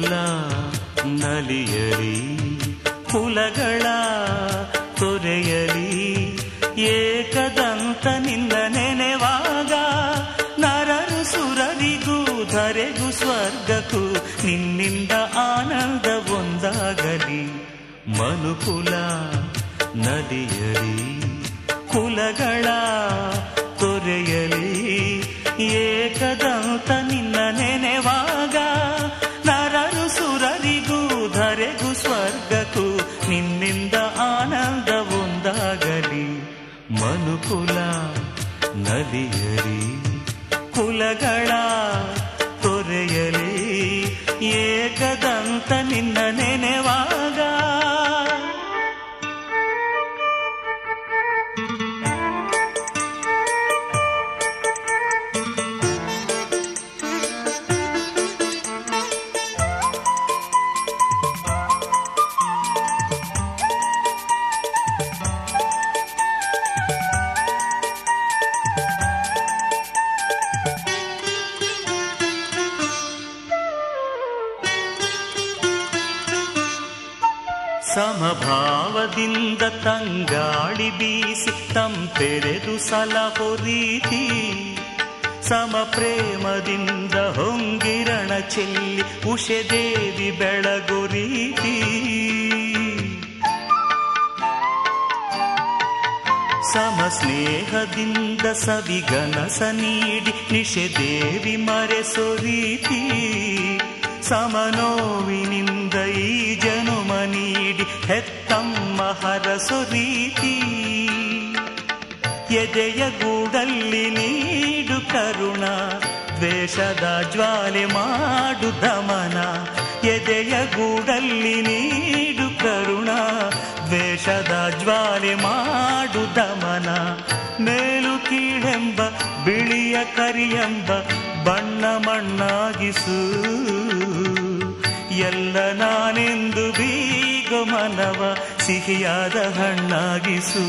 ಮನುಕುಲ ನಲಿಯಲಿ ಕುಲಗಳ ತೊರೆಯಲಿ ಏಕದಂತ ನಿನ್ನ ನೆನೆವಾಗ ನರರು ಸುರರಿಗೂ ಧರೆಗೂ ಸ್ವರ್ಗಕ್ಕೂ ನಿನ್ನಿಂದ ಆನಂದ ಒಂದಾಗಲಿ ಮನುಕುಲ ನಲಿಯಲಿ ಕುಲಗಳ ತೊರೆಯಲಿ ಏಕದಂತ ನಿನ್ನ ನೆನೆವಾಗ ನರರು ಸುರರಿಗೂ ಧರೆಗೂ ಸ್ವರ್ಗಕ್ಕೂ ನಿನ್ನಿಂದ ಆನಂದ ಒಂದಾಗಲಿ ಮನುಕುಲ ನಲಿಯಲಿ ಕುಲಗಳ ತೊರೆಯಲಿ ಏಕದಂತ ನಿನ್ನ ನೆನೆವಾಗ ಸಮಭಾವದಿಂದ ತಂಗಾಳಿ ಬೀಸಿ ತಂಪೆರೆದು ಸಲಹೋ ರೀತಿ ಸಮ ಪ್ರೇಮದಿಂದ ಹೊಂಗಿರಣ ಚೆಲ್ಲಿ ಉಷದೇವಿ ಬೆಳಗು ರೀತಿ ಸಮ ಸ್ನೇಹದಿಂದ ಸವಿಗನಸ ನೀಡಿ ನಿಷೆದೇವಿ ಮರೆಸೋ ರೀತಿ ಸಮನೋವಿನಿಂದ ಈ ಜನುಮ ನೀಡಿ ಹೆತ್ತಮ್ಮ ಹರಸು ರೀತಿ ಎದೆಯ ಗೂಡಲ್ಲಿ ನೀಡು ಕರುಣ ದ್ವೇಷದ ಜ್ವಾಲೆ ಮಾಡು ದಮನ ಎದೆಯ ಗೂಡಲ್ಲಿ ನೀಡು ಕರುಣ ದ್ವೇಷದ ಜ್ವಾಲೆ ಮಾಡು ದಮನ ಮೇಲು ಕೀಳೆಂಬ ಬಿಳಿಯ ಕರಿಯೆಂಬ ಬಣ್ಣ ಮಣ್ಣಾಗಿಸು ಎಲ್ಲ ನಾನೆಂದು ಬೀಗೊ ಮನವ ಸಿಹಿಯಾದ ಹಣ್ಣಾಗಿಸು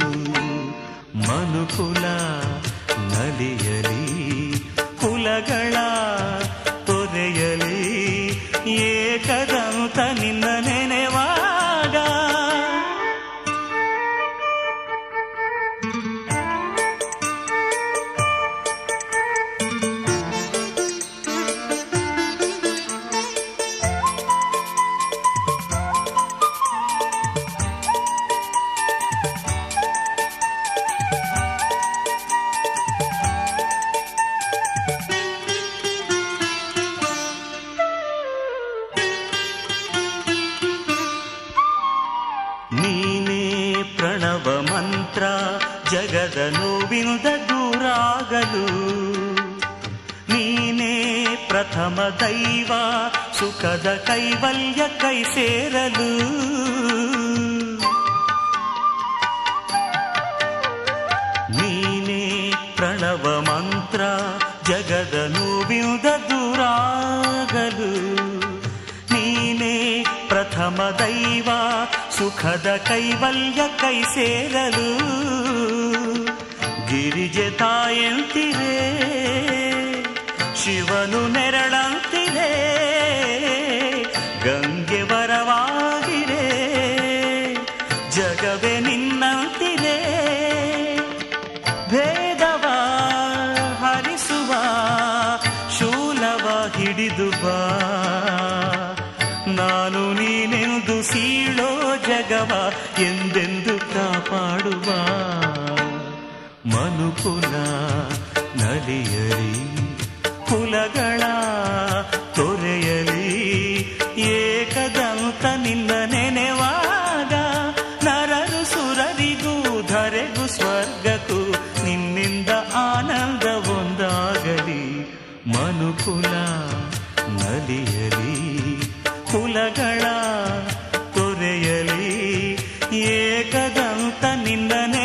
ಮನುಕುಲ ನಲಿಯಲಿ ಕುಲಗಳ ತೊರೆಯಲಿ ಏಕದಂತ ನಿನ್ನ ನೆನೆವಾಗ ನೀನೇ ಪ್ರಣವ ಮಂತ್ರ ಜಗದ ನೋವಿಂದ ದೂರಾಗಲು ನೀನೇ ಪ್ರಥಮ ದೈವ ಸುಖದ ಕೈವಲ್ಯ ಕೈ ಸೇರಲು ನೀನೇ ಪ್ರಣವ ಮಂತ್ರ ಜಗದ ನೋವಿಂದ ದೂರಾಗಲು ನೀನೇ ಪ್ರಥಮ ದೈವ ಸುಖದ ಕೈವಲ್ಯ ಕೈ ಸೇರಲು ಗಿರಿಜೆ ತಾಯಂತಿರೆ ಶಿವನು ನೆರಳಂತಿರೆ ಗಂಗೆ ವರವಾಗಿರೆ ಜಗವೇ ನಿನ್ನಂತಿರೆ ಭೇದವ ಹರಿಸುವ ಶೂಲವ ಹಿಡಿದು ಬಾ ನಾನು ನೀನೆಂದು ಸೀಳೋ ಜಗವ ಎಂದೆಂದು ಕಾಪಾಡುವ ಮನುಕುಲ ನಲಿಯಲಿ ಕುಲಗಳ ತೊರೆಯಲಿ ಏಕದಂತ ನಿನ್ನ ನೆನೆವಾಗ ನರರು ಸುರರಿಗೂ ಧರೆಗೂ ಸ್ವರ್ಗಕ್ಕೂ ನಿನ್ನಿಂದ ಆನಂದ ಒಂದಾಗಲಿ ಮನುಕುಲ ನಲಿಯಲಿ ಕುಲಗಳ ತೊರೆಯಲಿ ಏಕದಂತ ನಿಂದನೆ